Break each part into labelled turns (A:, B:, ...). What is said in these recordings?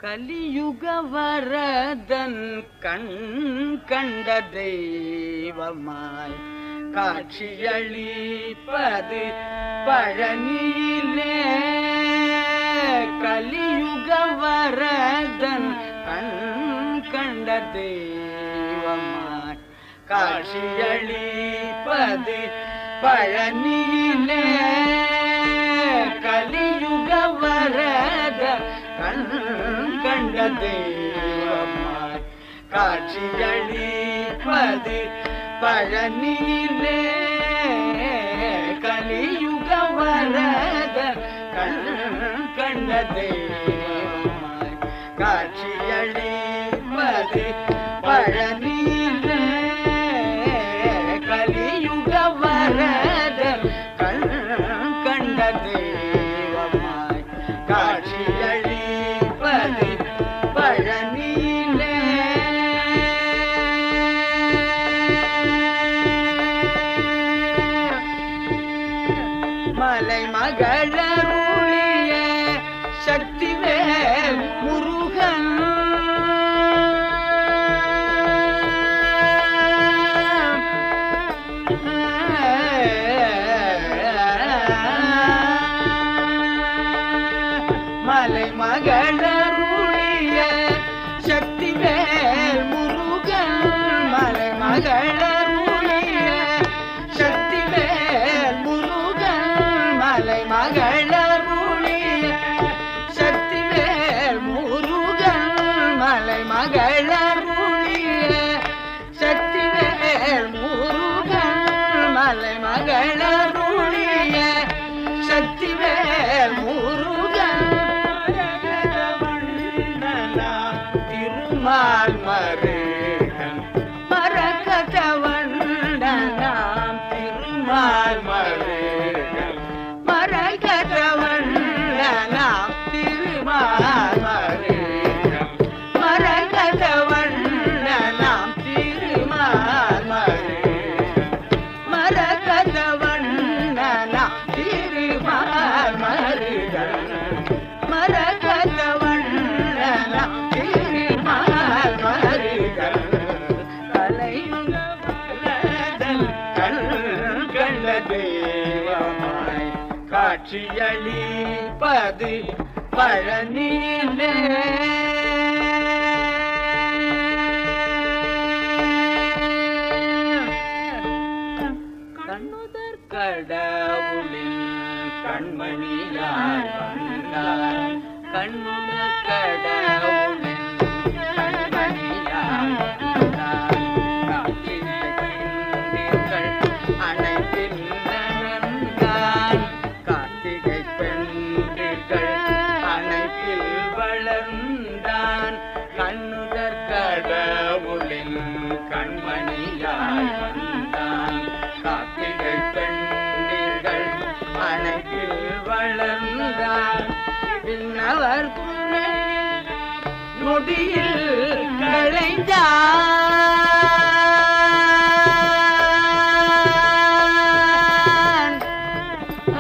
A: கலியுக வரதன் கண் கண்ட தெய்வமாய் காட்சியளிப்பது பழனியிலே கலியுக வரதன் கண் கண்ட தெய்வமாய் காட்சியளிப்பது பழனியிலே கலியுக வரத கண் கண்ட தெய்வமாய் காட்சியளிப்பது பழனியிலே கலியுக வரத கண் கண்ட தெய்வமாய் காட்சியளிப்பது பழனியிலே கலியுக வரத கண் கண்ட தெய்வமாய் காட்சியளிப்பது பழனியிலே மலை மகளருளிய சக்திவேல் முருகன் மலை மகளருளிய சக்திவேல் முருகன் மலை மகளருளிய சக்திவேல் முருகன் மலை மகளருளிய சக்திவேல் முருகன் மலை மகளருளிய சக்திவேல் முருகன் மலை மகளருளிய சக்திவேல் முருகன் திருமால் மருகன் மரகதவண்டனாம் திருமால் மருகன் மரகதவண்டனாம் திருமால் மருகன் மரகதவண்டனாம் திருமால் மருகன் மரகதவண்டனாம் திருமால் மருகன் மரகதவண்டனாம் திருமால் மருகன் தலையுங்க வரதன் கண் கண்ட தெய்வமாய் காட்சியளிப்பது பழனியிலே கண்ணுதற் கடவுளின் கண்மணியாய் வந்தார் கண்ணுதற் கடவுளின் கண்மணியாய் வந்தார் கார்த்திகை பெண்கள் அனைத்தில் வளர்ந்தான் கண்ணுதற் கடவுளின் கண்மணியாய் வந்தான் கார்த்திகை பெண்கள் அனைத்தில் வளர்ந்தான் பின்னவர் குறையில் நொடியில் களைந்தான்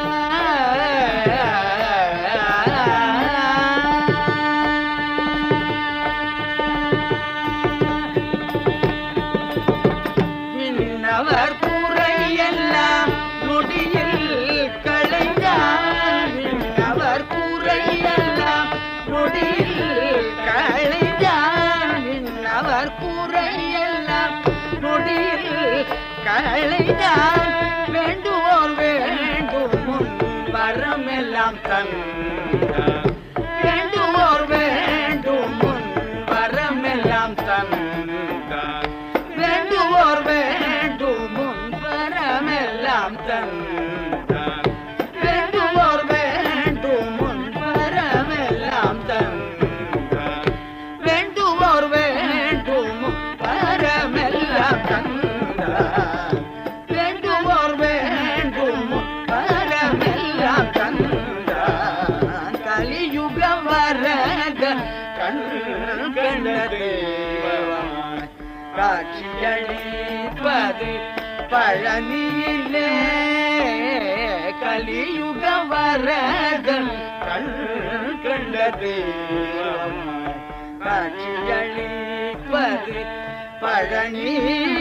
A: விண்ணவர் கூரையெல்லாம் நொடியில் களைந்தான் விண்ணவர் கூரையெல்லாம் நொடியில் களைந்தான் விண்ணவர் கூரையெல்லாம் நொடியில் களைந்தான் வேண்டுவோர் வேண்டும் முன் வரமெல்லாம் தந்தான் வேண்டுவோர் வேண்டும் முன் வரமெல்லாம் தந்தான் வேண்டுவோர் வேண்டும் முன் வரமெல்லாம் தந்தான் வேண்டுவோர் வேண்டும் முன் வரமெல்லாம் தந்தான் வேண்டுவோர் வேண்டும் முன் வரமெல்லாம் தந்தான் வேண்டுவோர் வேண்டும் முன் வரமெல்லாம் தந்தான் கலியுக வரத கண் கண்ட தெய்வமாய் காட்சியளிப்பது பழனியிலே கலியுக வரதன் கண் கண்ட தெய்வமாய் காட்சியளிப்பது பழனி